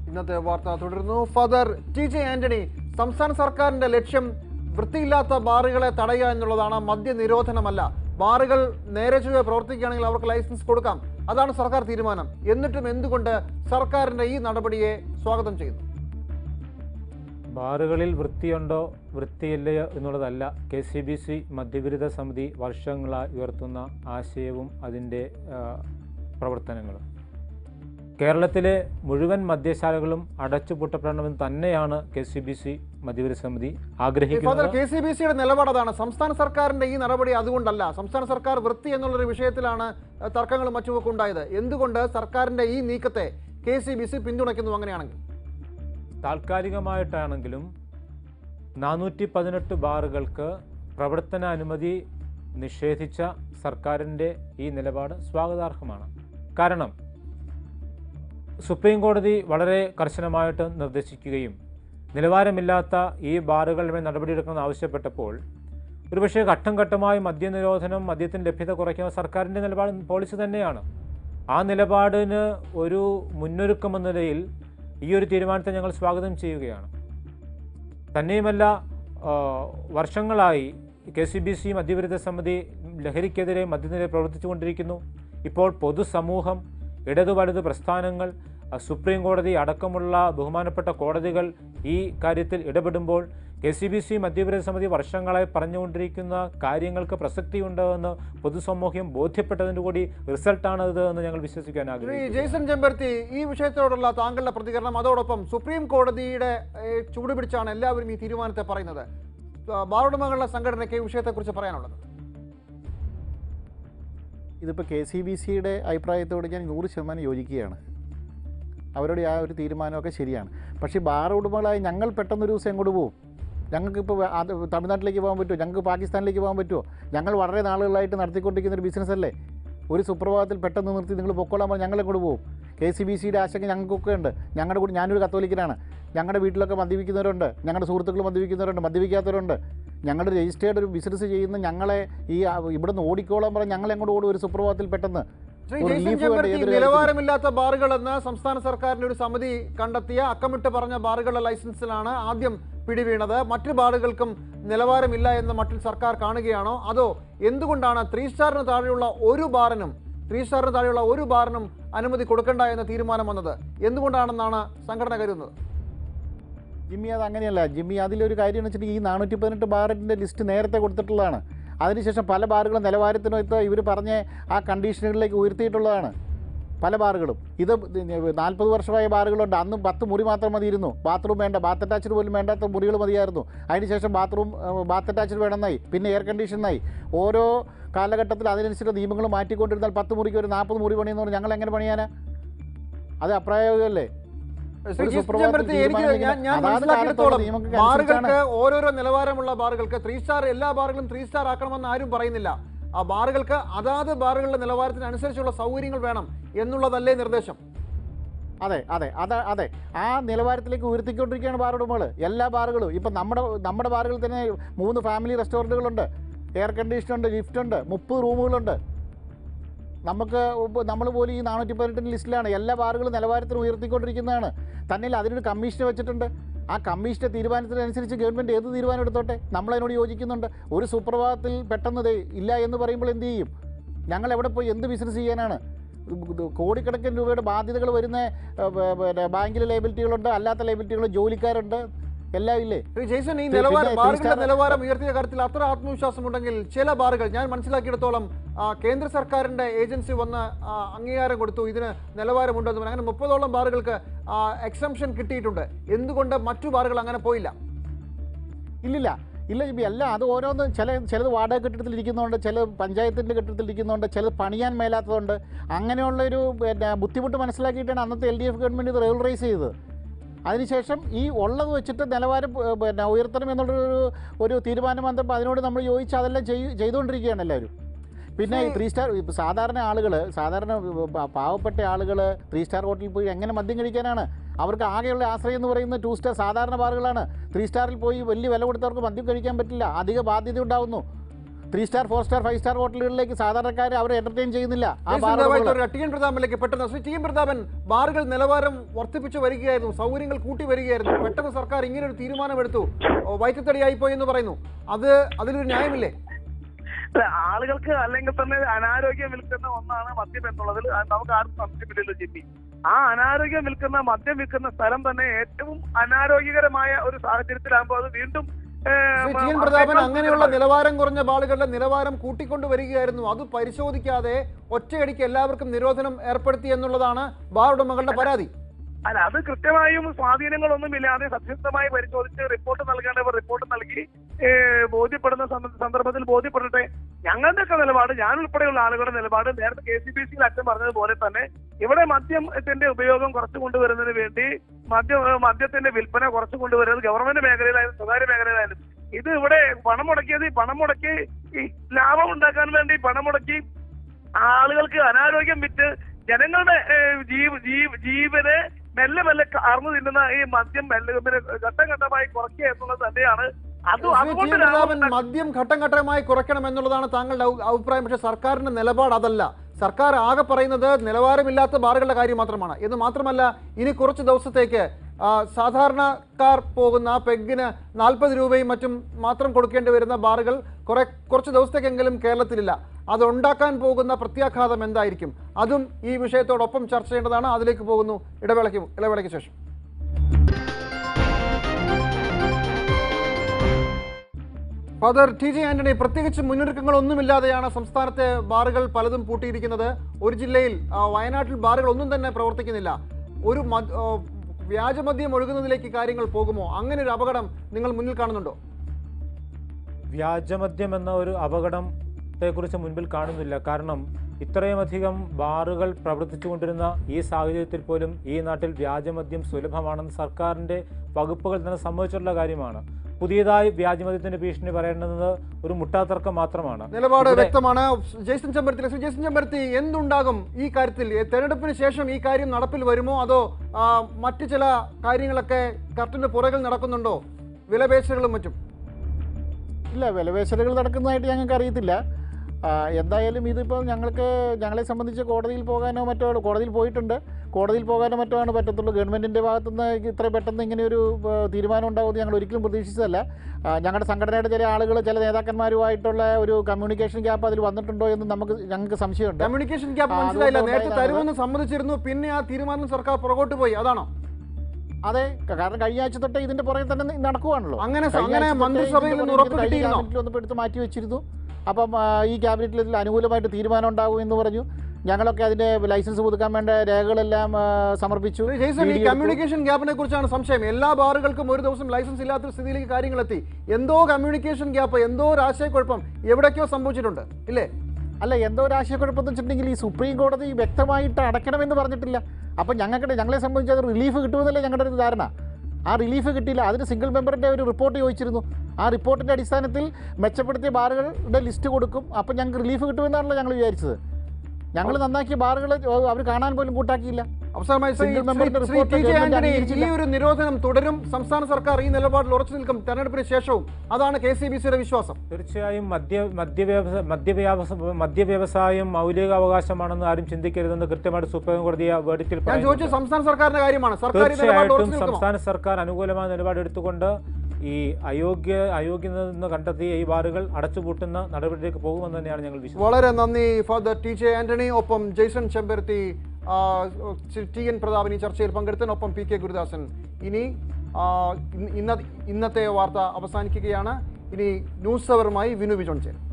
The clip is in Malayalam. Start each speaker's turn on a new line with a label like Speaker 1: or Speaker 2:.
Speaker 1: ഇന്നത്തെ വാർത്ത തുടരുന്നു ഫാദർ ടി ജെ ആന്റണി സംസ്ഥാന സർക്കാരിന്റെ ലക്ഷ്യം വൃത്തിയില്ലാത്ത ബാറുകളെ തടയുക എന്നുള്ളതാണ് മദ്യനിരോധനമല്ല ബാറുകൾ നേരെ ചൊവ്വെ പ്രവർത്തിക്കുകയാണെങ്കിൽ അവർക്ക് ലൈസൻസ് കൊടുക്കാം അതാണ് സർക്കാർ തീരുമാനം എന്നിട്ടും എന്തുകൊണ്ട് സർക്കാരിന്റെ ഈ നടപടിയെ സ്വാഗതം ചെയ്യുന്നു
Speaker 2: ബാറുകളിൽ വൃത്തിയുണ്ടോ വൃത്തിയില്ലയോ എന്നുള്ളതല്ല കെ സി ബി സി മദ്യവിരുദ്ധ സമിതി വർഷങ്ങളായി ഉയർത്തുന്ന ആശയവും അതിൻ്റെ ആ, പ്രവർത്തനങ്ങളും കേരളത്തിലെ മുഴുവൻ മദ്യശാലകളും അടച്ചുപൂട്ടപ്പെടണമെന്ന് തന്നെയാണ് കെ സി ബി സി മദ്യവിരുദ്ധ സമിതി
Speaker 1: ഫാദർ
Speaker 2: ആഗ്രഹിക്കുന്നത്
Speaker 1: കെ സി ബി സിയുടെ നിലപാട് അതാണ് സംസ്ഥാന സർക്കാരിന്റെ ഈ നടപടി അതുകൊണ്ടല്ല സംസ്ഥാന സർക്കാർ വൃത്തി എന്നുള്ളൊരു വിഷയത്തിലാണ് അഹ്, തർക്കങ്ങളും മറ്റുമൊക്കെ ഉണ്ടായത് എന്തുകൊണ്ട് സർക്കാരിന്റെ ഈ നീക്കത്തെ കെ സി ബി സി പിന്തുണയ്ക്കുന്നു അങ്ങനെയാണെങ്കിൽ
Speaker 2: താൽക്കാലികമായിട്ടാണെങ്കിലും നാനൂറ്റി പതിനെട്ട് ബാറുകൾക്ക് പ്രവർത്തന അനുമതി നിഷേധിച്ച സർക്കാരിൻ്റെ ഈ നിലപാട് സ്വാഗതാർഹമാണ് കാരണം സുപ്രീം കോടതി വളരെ കർശനമായിട്ട് നിർദ്ദേശിക്കുകയും നിലവാരമില്ലാത്ത ഈ ബാറുകളുടെ മേൽ നടപടിയെടുക്കണമെന്ന് ആവശ്യപ്പെട്ടപ്പോൾ ഒരുപക്ഷെ ഘട്ടം ഘട്ടമായി മദ്യനിരോധനം മദ്യത്തിൻ്റെ ലഭ്യത കുറയ്ക്കുന്ന സർക്കാരിൻ്റെ നിലപാട് പോളിസി തന്നെയാണ് ആ നിലപാടിന് ഒരു മുന്നൊരുക്കം എന്ന നിലയിൽ ഈ ഒരു തീരുമാനത്തെ ഞങ്ങൾ സ്വാഗതം ചെയ്യുകയാണ് തന്നെയുമല്ല ആ, വർഷങ്ങളായി കെ സി ബി സി മദ്യവിരുദ്ധ സമിതി ലഹരിക്കെതിരെ മദ്യത്തിനെതിരെ പ്രവർത്തിച്ചുകൊണ്ടിരിക്കുന്നു ഇപ്പോൾ പൊതുസമൂഹം ഇടതു വലതു പ്രസ്ഥാനങ്ങൾ ആ, സുപ്രീം കോടതി അടക്കമുള്ള ബഹുമാനപ്പെട്ട കോടതികൾ ഈ കാര്യത്തിൽ ഇടപെടുമ്പോൾ കെ സി ബി സി മദ്യവിരുദ്ധ സമിതി വർഷങ്ങളായി പറഞ്ഞുകൊണ്ടിരിക്കുന്ന കാര്യങ്ങൾക്ക് പ്രസക്തിയുണ്ടെന്ന് പൊതുസമൂഹം ബോധ്യപ്പെട്ടതിൻ്റെ കൂടി റിസൾട്ടാണ് ഇത് എന്ന് ഞങ്ങൾ വിശ്വസിക്കാൻ
Speaker 1: ശ്രീ
Speaker 2: ആഗ്രഹിക്കുന്നു
Speaker 1: ജെയ്സൺ ചെമ്പർത്തി ഈ വിഷയത്തോടുള്ള താങ്കളുടെ പ്രതികരണം അതോടൊപ്പം സുപ്രീം കോടതിയുടെ ഏഹ്, ചൂടുപിടിച്ചാണ് എല്ലാവരും ഈ തീരുമാനത്തെ പറയുന്നത് ആ, ബാറുടമകളുടെ സംഘടനയ്ക്ക് ഈ വിഷയത്തെക്കുറിച്ച് പറയാനുള്ളത്
Speaker 3: ഇതിപ്പോൾ കെ സി ബി സിയുടെ അഭിപ്രായത്തോട് ഞാൻ നൂറ് ശതമാനം യോജിക്കുകയാണ് അവരുടെ ആ ഒരു തീരുമാനമൊക്കെ ശരിയാണ് പക്ഷേ ബാർ ഉടമകളായി ഞങ്ങൾ പെട്ടെന്നൊരു ദിവസം എങ്ങോട്ട് പോകും ഞങ്ങൾക്കിപ്പോൾ അത് തമിഴ്നാട്ടിലേക്ക് പോകാൻ പറ്റുമോ ഞങ്ങൾക്ക് പാകിസ്ഥാനിലേക്ക് പോകാൻ പറ്റുമോ ഞങ്ങൾ വളരെ നാളുകളായിട്ട് നടത്തിക്കൊണ്ടിരിക്കുന്ന ഒരു ബിസിനസ് അല്ലേ ഒരു സുപ്രഭാതത്തിൽ പെട്ടെന്ന് നിർത്തി നിങ്ങൾ പൊക്കോളാൻ പറഞ്ഞാൽ ഞങ്ങൾ എങ്ങോട്ട് പോകും കെ സി ബി സിയുടെ ആശങ്ക ഞങ്ങൾക്കൊക്കെ ഉണ്ട് ഞങ്ങളുടെ കൂടെ ഞാനൊരു കത്തോലിക്കനാണ് ഞങ്ങളുടെ വീട്ടിലൊക്കെ മദ്യപിക്കുന്നവരുണ്ട് ഞങ്ങളുടെ സുഹൃത്തുക്കൾ മദ്യപിക്കുന്നവരുണ്ട് മദ്യപിക്കാത്തവരുണ്ട് ഞങ്ങളുടെ രജിസ്റ്റേർഡ് ഒരു ബിസിനസ് ചെയ്യുന്ന ഞങ്ങളെ ഈ ആ, ഇവിടുന്ന് ഓടിക്കോളാൻ പറഞ്ഞാൽ ഞങ്ങൾ എങ്ങോട്ട് ഓടും ഒരു സുപ്രഭാതത്തിൽ പെട്ടെന്ന്
Speaker 1: ശ്രീ
Speaker 3: ഒരു
Speaker 1: ജെയ്സൺ
Speaker 3: relief വേണ്ട
Speaker 1: ചെമ്പരത്തി
Speaker 3: ഏതൊരു
Speaker 1: നിലവാരമില്ലാത്ത ബാറുകൾ എന്ന് സംസ്ഥാന സർക്കാരിന്റെ ഒരു സമിതി കണ്ടെത്തിയ അക്കമിട്ട് പറഞ്ഞ ബാറുകളുടെ ലൈസൻസിലാണ് ആദ്യം പിടിവീണത് മറ്റു ബാറുകൾക്കും നിലവാരമില്ല എന്ന മട്ടിൽ സർക്കാർ കാണുകയാണോ അതോ എന്തുകൊണ്ടാണ് ത്രീ സ്റ്റാറിന് താഴെയുള്ള ഒരു ബാറിനും ത്രീ സ്റ്റാറിന് താഴെയുള്ള ഒരു ബാറിനും അനുമതി കൊടുക്കണ്ട എന്ന തീരുമാനം വന്നത് എന്തുകൊണ്ടാണെന്നാണ് സംഘടന കരുതുന്നത്
Speaker 3: ജിമ്മി അത് അങ്ങനെയല്ല ജിമ്മി അതിലൊരു കാര്യം എന്ന് വെച്ചിട്ടുണ്ടെങ്കിൽ ഈ നാനൂറ്റി പതിനെട്ട് ബാറിൻ്റെ ലിസ്റ്റ് നേരത്തെ കൊടുത്തിട്ടുള്ളതാണ് അതിനുശേഷം പല ബാറുകളും നിലവാരത്തിനൊത്ത് ഇവർ പറഞ്ഞ ആ കണ്ടീഷനുകളിലേക്ക് ഉയർത്തിയിട്ടുള്ളതാണ് പല ബാറുകളും ഇത് നാൽപ്പത് വർഷമായ ബാറുകളുണ്ട് അന്ന് പത്ത് മുറി മാത്രം മതിയിരുന്നു ബാത്റൂം വേണ്ട ബാത്ത് അറ്റാച്ച്ഡ് പോലും വേണ്ടാത്ത മുറികൾ മതിയായിരുന്നു അതിനുശേഷം ബാത്റൂം ബാത്ത് അറ്റാച്ച്ഡ് വേണമെന്നായി പിന്നെ എയർ കണ്ടീഷനായി ഓരോ കാലഘട്ടത്തിൽ അതിനനുസരിച്ച് നിയമങ്ങൾ മാറ്റിക്കൊണ്ടിരുന്നാൽ പത്ത് മുറിക്ക് ഒരു നാൽപ്പത് മുറി പണിയെന്ന് പറഞ്ഞാൽ ഞങ്ങൾ എങ്ങനെ പണിയാനാ അത് അപ്രായോഗികമല്ലേ
Speaker 1: ശ്രീ
Speaker 3: ഒരു
Speaker 1: ജെയ്സൺ
Speaker 3: സുപ്രഭാതത്തിൽ
Speaker 1: ചെമ്പരത്തി എനിക്ക്
Speaker 3: തീരുമാനം
Speaker 1: ഞാൻ ഞാൻ
Speaker 3: അതാത്
Speaker 1: മനസ്സിലാക്കിയിടത്തോളം
Speaker 3: കാലത്തുള്ള നിയമങ്ങൾക്ക്
Speaker 1: ബാറുകൾക്ക് ഓരോരോ നിലവാരമുള്ള ബാറുകൾക്ക് ത്രീ സ്റ്റാർ എല്ലാ ബാറുകളും ത്രീ സ്റ്റാർ ആക്കണമെന്ന് ആരും പറയുന്നില്ല ആ ബാറുകൾക്ക് അതാത് ബാറുകളുടെ നിലവാരത്തിന് അനുസരിച്ചുള്ള സൗകര്യങ്ങൾ വേണം എന്നുള്ളതല്ലേ നിർദ്ദേശം
Speaker 3: അതെ അതെ അതെ അതെ ആ നിലവാരത്തിലേക്ക് ഉയർത്തിക്കൊണ്ടിരിക്കുകയാണ് ബാർ ഉടമകൾ എല്ലാ ബാറുകളും ഇപ്പം നമ്മുടെ നമ്മുടെ ബാറുകളിൽ തന്നെ മൂന്ന് ഫാമിലി റെസ്റ്റോറൻറ്റുകളുണ്ട് എയർ കണ്ടീഷൻ ഉണ്ട് ലിഫ്റ്റ് ഉണ്ട് മുപ്പത് റൂമുകളുണ്ട് നമുക്ക് നമ്മൾ പോലും ഈ നാനൂറ്റി പതിനെട്ടിൻ്റെ ലിസ്റ്റിലാണ് എല്ലാ ബാറുകളും നിലവാരത്തിന് ഉയർത്തിക്കൊണ്ടിരിക്കുന്നതാണ് തന്നെയല്ല അതിനൊരു കമ്മീഷൻ വെച്ചിട്ടുണ്ട് ആ കമ്മീഷൻ്റെ തീരുമാനത്തിനനുസരിച്ച് ഗവൺമെൻറ് ഏത് തീരുമാനം എടുത്തോട്ടെ നമ്മളതിനോട് യോജിക്കുന്നുണ്ട് ഒരു സുപ്രഭാതത്തിൽ പെട്ടെന്ന് ദേ ഇല്ല എന്ന് പറയുമ്പോൾ എന്ത് ചെയ്യും ഞങ്ങൾ എവിടെ പോയി എന്ത് ബിസിനസ് ചെയ്യാനാണ് ഇത് കോടിക്കണക്കിന് രൂപയുടെ ബാധ്യതകൾ വരുന്ന ഏഹ്, ബ- പിന്നെ ബാങ്കിലെ ലൈബിലിറ്റികളുണ്ട് അല്ലാത്ത ലൈബിലിറ്റികൾ ജോലിക്കാരുണ്ട് എല്ലാം ഇല്ലേ
Speaker 1: ശ്രീ ജെയ്സൺ ഈ
Speaker 3: പിന്നെ
Speaker 1: നിലവാരം
Speaker 3: three
Speaker 1: ബാറുകളുടെ
Speaker 3: star-
Speaker 1: നിലവാരം ഉയർത്തിയ കാര്യത്തിൽ അത്ര ആത്മവിശ്വാസം ഉണ്ടെങ്കിൽ ചില ബാറുകൾ ഞാൻ മനസ്സിലാക്കിയിടത്തോളം ആ, കേന്ദ്ര സർക്കാരിന്റെ ഏജൻസി വന്ന് ആ, അംഗീകാരം കൊടുത്തു ഇതിന് നിലവാരമുണ്ടെന്ന് പറഞ്ഞു അങ്ങനെ മുപ്പതോളം ബാറുകൾക്ക് എക്സംഷൻ കിട്ടിയിട്ടുണ്ട് എന്തുകൊണ്ട് മറ്റു ബാറുകൾ അങ്ങനെ പോയില്ല
Speaker 3: ഇല്ലില്ല ഇല്ല ജിബി അല്ല അത് ഓരോന്ന് ചില ചിലത് വാടക കെട്ടിടത്തിൽ ഇരിക്കുന്നുണ്ട് ചില പഞ്ചായത്തിൻ്റെ കെട്ടിടത്തിൽ ഇരിക്കുന്നുണ്ട് ചിലത് പണിയാൻ മേലാത്തതുണ്ട് അങ്ങനെയുള്ളൊരു പിന്നെ ബുദ്ധിമുട്ട് മനസ്സിലാക്കിയിട്ടാണ് അന്നത്തെ എൽ ഡി എഫ് ഗവൺമെൻറ് ഇത് റെഗുലറൈസ് ചെയ്തത് അതിനുശേഷം ഈ ഉള്ളത് വെച്ചിട്ട് നിലവാരം ഏഹ്, പിന്നെ ഉയർത്തണം എന്നുള്ളൊരു ഒരു തീരുമാനം വന്നപ്പോൾ അതിനോട് നമ്മൾ യോജിച്ച് അതെല്ലാം ചെയ് ചെയ്തുകൊണ്ടിരിക്കുകയാണ് എല്ലാവരും പിന്നെ ഈ ത്രീ സ്റ്റാർ ഇപ്പം സാധാരണ ആളുകൾ സാധാരണ പ- പാവപ്പെട്ട ആളുകൾ ത്രീ സ്റ്റാർ ഹോട്ടലിൽ പോയി എങ്ങനെ മദ്യം കഴിക്കാനാണ് അവർക്ക് ആകെയുള്ള ആശ്രയം എന്ന് പറയുന്നത് ടു സ്റ്റാർ സാധാരണ ബാറുകളാണ് ത്രീ സ്റ്റാറിൽ പോയി വലിയ വില കൊടുത്തവർക്ക് മദ്യം കഴിക്കാൻ പറ്റില്ല അധിക ബാധ്യത ഉണ്ടാകുന്നു three star four star five star ഹോട്ടലുകളിലേക്ക് സാധാരണക്കാരെ അവരെ എന്റർടൈൻ ചെയ്യുന്നില്ല ആ
Speaker 1: ജയ്സൺ
Speaker 3: ബാർ
Speaker 1: ദയവായി
Speaker 3: ഉടമകൾ.
Speaker 1: തുടരുക. ടി എൻ പ്രതാപനിലേക്ക് പെട്ടെന്ന് ശ്രീ ടി എൻ പ്രതാപൻ ബാറുകൾ നിലവാരം വർദ്ധിപ്പിച്ചു വരികയായിരുന്നു സൗകര്യങ്ങൾ കൂട്ടി വരികയായിരുന്നു പെട്ടെന്ന് സർക്കാർ ഇങ്ങനെ ഒരു തീരുമാനമെടുത്തു ഓ, വയറ്റത്തടിയായി പോയി എന്ന് പറയുന്നു അത് അതിലൊരു ന്യായമില്ലേ
Speaker 4: അല്ല, ആളുകൾക്ക് അല്ലെങ്കിൽ തന്നെ അനാരോഗ്യം വിൽക്കുന്ന ഒന്നാണ് മദ്യം എന്നുള്ളതിൽ നമുക്ക് ആർക്കും സംശയമില്ലല്ലോ ജിമ്മി ആ അനാരോഗ്യം വിൽക്കുന്ന മദ്യം വിൽക്കുന്ന സ്ഥലം തന്നെ ഏറ്റവും അനാരോഗ്യകരമായ ഒരു സാഹചര്യത്തിലാകുമ്പോൾ അത് വീണ്ടും ഏ,
Speaker 1: ശ്രീ ടി എൻ
Speaker 4: മ-
Speaker 1: പ്രതാപൻ
Speaker 4: മദ്യത്തേക്കാൾ
Speaker 1: അങ്ങനെയുള്ള നിലവാരം കുറഞ്ഞ ബാളുകളുടെ നിലവാരം കൂട്ടിക്കൊണ്ടു വരികയായിരുന്നു അത് പരിശോധിക്കാതെ ഒറ്റയടിക്ക് എല്ലാവർക്കും നിരോധനം ഏർപ്പെടുത്തി എന്നുള്ളതാണ് ബാർ ഉടമകളുടെ പരാതി
Speaker 4: അല്ല അത് കൃത്യമായും സ്വാധീനങ്ങളൊന്നുമില്ലാതെ സത്യസന്ധമായി പരിശോധിച്ച് റിപ്പോർട്ട് നൽകേണ്ടവർ റിപ്പോർട്ട് നൽകി ഏ, ബോധ്യപ്പെടുന്ന സന്ദ- സന്ദർഭത്തിൽ ബോധ്യപ്പെടട്ടെ ഞങ്ങളുടെയൊക്കെ നിലപാട് ഞാൻ ഉൾപ്പെടെയുള്ള ആളുകളുടെ നിലപാട് നേരത്തെ കെ സി ബി സിയിൽ അച്ഛൻ പറഞ്ഞതുപോലെ തന്നെ ഇവിടെ മദ്യത്തിന്റെ ഉപയോഗം കുറച്ചു കൊണ്ടുവരുന്നതിന് വേണ്ടി മദ്യ മദ്യത്തിന്റെ വിൽപ്പന കുറച്ചു കൊണ്ടുവരുന്നത് ഗവൺമെന്റ് മേഖലയിലായാലും സ്വകാര്യ മേഖലയിലായാലും ഇത് ഇവിടെ പണം മുടക്കിയത് ഈ പണം മുടക്കി ഈ ലാഭം ഉണ്ടാക്കാൻ വേണ്ടി പണം മുടക്കി ആളുകൾക്ക് അനാരോഗ്യം വിറ്റ് ജനങ്ങളുടെ ഏഹ്, ജീവ ജീവ ജീവന് മെല്ലെ മെല്ലെ കാർന്നു തിന്നുന്ന ഈ മദ്യം മെല്ലെ മെല്ലെ ഘട്ടം ഘട്ടമായി കുറയ്ക്കുക എന്നുള്ളത് തന്നെയാണ് അത്
Speaker 1: ശ്രീ ടി
Speaker 4: അതുകൊണ്ട്
Speaker 1: എൻ പ്രതാപൻ
Speaker 4: ലാഭം
Speaker 1: മദ്യം ഘട്ടം ഘട്ടമായി കുറയ്ക്കണം എന്നുള്ളതാണ് താങ്കളുടെ അഭി- അഭിപ്രായം പക്ഷേ സർക്കാരിന്റെ നിലപാട് അതല്ല സർക്കാർ ആകെ പറയുന്നത് നിലവാരമില്ലാത്ത ബാറുകളുടെ കാര്യം മാത്രമാണ് എന്ന് മാത്രമല്ല ഇനി കുറച്ച് ദിവസത്തേക്ക് ആ, സാധാരണക്കാർ പോകുന്ന ആ പെഗ്ഗിന് നാൽപ്പത് രൂപയും മറ്റും മാത്രം കൊടുക്കേണ്ടി വരുന്ന ബാറുകൾ കുറെ കുറച്ച് ദിവസത്തേക്കെങ്കിലും കേരളത്തിലില്ല അതുണ്ടാക്കാൻ പോകുന്ന പ്രത്യാഘാതം എന്തായിരിക്കും അതും ഈ വിഷയത്തോടൊപ്പം ചർച്ച ചെയ്യേണ്ടതാണ് അതിലേക്ക് പോകുന്നു ഇടവേളയ്ക്ക് ഇടവേളയ്ക്ക് ശേഷം ഫാദർ ടി ജെ ആന്റണി പ്രത്യേകിച്ച് മുന്നൊരുക്കങ്ങളൊന്നുമില്ലാതെയാണ് സംസ്ഥാനത്തെ ബാറുകൾ പലതും പൂട്ടിയിരിക്കുന്നത് ഒരു ജില്ലയിൽ ആ, വയനാട്ടിൽ ബാറുകൾ ഒന്നും തന്നെ പ്രവർത്തിക്കുന്നില്ല ഒരു മദ്- ആ, വ്യാജമദ്യം ഒഴുകുന്നതിലേക്ക് കാര്യങ്ങൾ പോകുമോ അങ്ങനെ ഒരു അപകടം നിങ്ങൾ മുന്നിൽ കാണുന്നുണ്ടോ
Speaker 2: വ്യാജമദ്യം എന്ന ഒരു അപകടത്തെക്കുറിച്ച് മുൻപിൽ കാണുന്നില്ല കാരണം ഇത്രയുമധികം ബാറുകൾ പ്രവർത്തിച്ചുകൊണ്ടിരുന്ന ഈ സാഹചര്യത്തിൽ പോലും ഈ നാട്ടിൽ വ്യാജമദ്യം സുലഭമാണെന്ന് സർക്കാരിൻ്റെ വകുപ്പുകൾ തന്നെ സമ്മതിച്ചിട്ടുള്ള കാര്യമാണ് പുതിയതായി വ്യാജമദ്യത്തിന്റെ ഭീഷണി പറയേണ്ടുന്നത് ഒരു മുട്ടാത്തർക്കം മാത്രമാണ്
Speaker 1: നിലപാട്
Speaker 2: ഇവിടെ-
Speaker 1: വ്യക്തമാണ് ജയ്സൺ ചെമ്പരത്തി ശ്രീ ജയ്സൺ ചെമ്പരത്തി എന്തുണ്ടാകും ഈ കാര്യത്തിൽ ഈ തെരഞ്ഞെടുപ്പിന് ശേഷം ഈ കാര്യം നടപ്പിൽ വരുമോ അതോ ആ, മറ്റു ചില കാര്യങ്ങളൊക്കെ കറക്റ്റിന്റെ പുറകിൽ നടക്കുന്നുണ്ടോ വിലപേശലുകളും മറ്റും
Speaker 3: ഇല്ല വിലപേശലുകൾ നടക്കുന്നതായിട്ട് ഞങ്ങൾക്ക് അറിയത്തില്ല ആ, എന്തായാലും ഇതിപ്പോൾ ഞങ്ങൾക്ക് ഞങ്ങളെ സംബന്ധിച്ച് കോടതിയിൽ പോകാനോ മറ്റോ കോടതിയിൽ പോയിട്ടുണ്ട് കോടതിയിൽ പോകാനോ മറ്റോ ആണ് പറ്റത്തുള്ളൂ ഗവൺമെൻറ്റിൻ്റെ ഭാഗത്തുനിന്ന് ഇത്ര പെട്ടെന്ന് ഇങ്ങനെ ഒരു ആ, തീരുമാനം ഉണ്ടാകുമെന്ന് ഞങ്ങൾ ഒരിക്കലും പ്രതീക്ഷിച്ചതല്ല ആ, ഞങ്ങളുടെ സംഘടനയുടെ ചില ആളുകൾ ചില നേതാക്കന്മാരുമായിട്ടുള്ള ഒരു കമ്മ്യൂണിക്കേഷൻ ഗ്യാപ്പ് അതിൽ വന്നിട്ടുണ്ടോ എന്ന് നമുക്ക് ഞങ്ങൾക്ക് സംശയമുണ്ട്
Speaker 1: കമ്മ്യൂണിക്കേഷൻ ഗ്യാപ്പ്
Speaker 3: ആ,
Speaker 1: മനസ്സിലായില്ല
Speaker 3: അതുകൊണ്ട്
Speaker 1: നേരത്തെ
Speaker 3: ഉണ്ടായതാണ്.
Speaker 1: തരുമെന്ന് സമ്മതിച്ചിരുന്നു പിന്നെ ആ തീരുമാനം സർക്കാർ പുറകോട്ട് പോയി അതാണോ
Speaker 3: അതെ കാരണം കഴിഞ്ഞ ആഴ്ച തൊട്ട് ഇതിന്റെ പുറകെ തന്നെ നി- നടക്കുവാണല്ലോ
Speaker 1: അങ്ങനെ സ-
Speaker 3: കഴിഞ്ഞ
Speaker 1: അങ്ങനെ
Speaker 3: ആഴ്ച തൊട്ടേ
Speaker 1: മന്ത്രിസഭയിൽ
Speaker 3: ഇതിന്റെ
Speaker 1: നിന്ന്
Speaker 3: പുറകെ
Speaker 1: ഉറപ്പ്
Speaker 3: കഴിഞ്ഞ
Speaker 1: കിട്ടിയിരുന്നോ?
Speaker 3: ക്യാബിനറ്റിൽ ഒന്ന് എടുത്ത് മാറ്റി വെച്ചിരുന്നു അപ്പം ആ, ഈ ക്യാബിനറ്റിൽ ഇതിൽ അനുകൂലമായിട്ട് തീരുമാനം ഉണ്ടാകും എന്ന് പറഞ്ഞു ഞങ്ങളൊക്കെ അതിന്റെ ലൈസൻസ് പുതുക്കാൻ വേണ്ട രേഖകളെല്ലാം ആ, സമർപ്പിച്ചു
Speaker 1: ശ്രീ ജെയ്സൺ ഈ
Speaker 3: വീഡിയോ എടുത്തു.
Speaker 1: കമ്മ്യൂണിക്കേഷൻ ഗ്യാപ്പിനെ കുറിച്ചാണ് സംശയം എല്ലാ ബാറുകൾക്കും ഒരു ദിവസം ലൈസൻസ് ഇല്ലാത്ത സ്ഥിതിയിലേക്ക് കാര്യങ്ങൾ എത്തി എന്തോ കമ്മ്യൂണിക്കേഷൻ ഗ്യാപ്പ് എന്തോ ഒരു ആശയക്കുഴപ്പം എവിടേക്കോ സംഭവിച്ചിട്ടുണ്ട് ഇല്ലേ
Speaker 3: അല്ല എന്തോ ഒരു ആശയക്കുഴപ്പമെന്ന് വെച്ചിട്ടുണ്ടെങ്കിൽ ഈ സുപ്രീം കോടതി വ്യക്തമായിട്ട് അടയ്ക്കണമെന്ന് പറഞ്ഞിട്ടില്ല അപ്പം ഞങ്ങൾക്ക് ഞങ്ങളെ സംബന്ധിച്ച് അത് റിലീഫ് കിട്ടുമെന്നല്ലേ ഞങ്ങളുടെ ഒരു ധാരണ ആ റിലീഫ് കിട്ടിയില്ല അതിന് സിംഗിൾ മെമ്പറിൻ്റെ ഒരു റിപ്പോർട്ട് ചോദിച്ചിരുന്നു ആ റിപ്പോർട്ടിൻ്റെ അടിസ്ഥാനത്തിൽ മെച്ചപ്പെടുത്തിയ ബാറുകളുടെ ലിസ്റ്റ് കൊടുക്കും അപ്പം ഞങ്ങൾക്ക് റിലീഫ് കിട്ടുമെന്നാണല്ലോ ഞങ്ങൾ വിചാരിച്ചത് ഞങ്ങൾ നന്നാക്കിയ ബാറുകൾ അവർ കാണാൻ പോലും കൂട്ടാക്കിയില്ല
Speaker 1: അവസാനമായി Shri-
Speaker 3: Single member
Speaker 1: Shri- Shri
Speaker 3: report
Speaker 1: T J
Speaker 3: government
Speaker 1: Antony ഈ
Speaker 3: അംഗീകരിച്ചില്ല.
Speaker 1: ഒരു നിരോധനം തുടരും സംസ്ഥാന സർക്കാർ ഈ നിലപാടിൽ ഉറച്ചു നിൽക്കും തെരഞ്ഞെടുപ്പിന് ശേഷവും അതാണ് കെ സി ബി സിയുടെ വിശ്വാസം
Speaker 2: തീർച്ചയായും മദ്യ മദ്യവ്യവസായ മദ്യവ്യാവസ മദ്യവ്യവസായം മൗലിക അവകാശമാണെന്ന് ആരും ചിന്തിക്കരുതെന്ന് കൃത്യമായിട്ട് സുപ്രീം കോടതി ആ വേർഡിറ്റിൽ
Speaker 1: ഞാൻ
Speaker 2: പറയുന്നുണ്ട്.
Speaker 1: ചോദിച്ചത് സംസ്ഥാന സർക്കാരിന്റെ കാര്യമാണ് സർക്കാർ ഈ നിലപാടിൽ
Speaker 2: തീർച്ചയായിട്ടും
Speaker 1: ഉറച്ചു നിൽക്കുമോ
Speaker 2: സംസ്ഥാന സർക്കാർ അനുകൂലമായ നിലപാടെടുത്തുകൊണ്ട് ഈ അയോഗ്യ അയോഗ്യതെന്ന് കണ്ടെത്തിയ ഈ ബാറുകൾ അടച്ചുപൂട്ടുന്ന നടപടിയിലേക്ക് പോകുമെന്ന് തന്നെയാണ് ഞങ്ങൾ വിശ്വസിക്കുന്നത്
Speaker 1: വളരെ നന്ദി ഫാദർ ടി ജെ ആന്റണി ഒപ്പം ജെയ്സൺ ചെമ്പരത്തി ആ, ടി എൻ പ്രതാപൻ ഈ ചർച്ചയിൽ പങ്കെടുത്തതിനൊപ്പം പി കെ ഗുരുദാസൻ ഇനി ആ, ഇന്ന- ഇന്ന ഇന്നത്തെ വാർത്ത അവസാനിക്കുകയാണ് ഇനി ന്യൂസ് അവറുമായി വിനു വിജോൺ ചേരും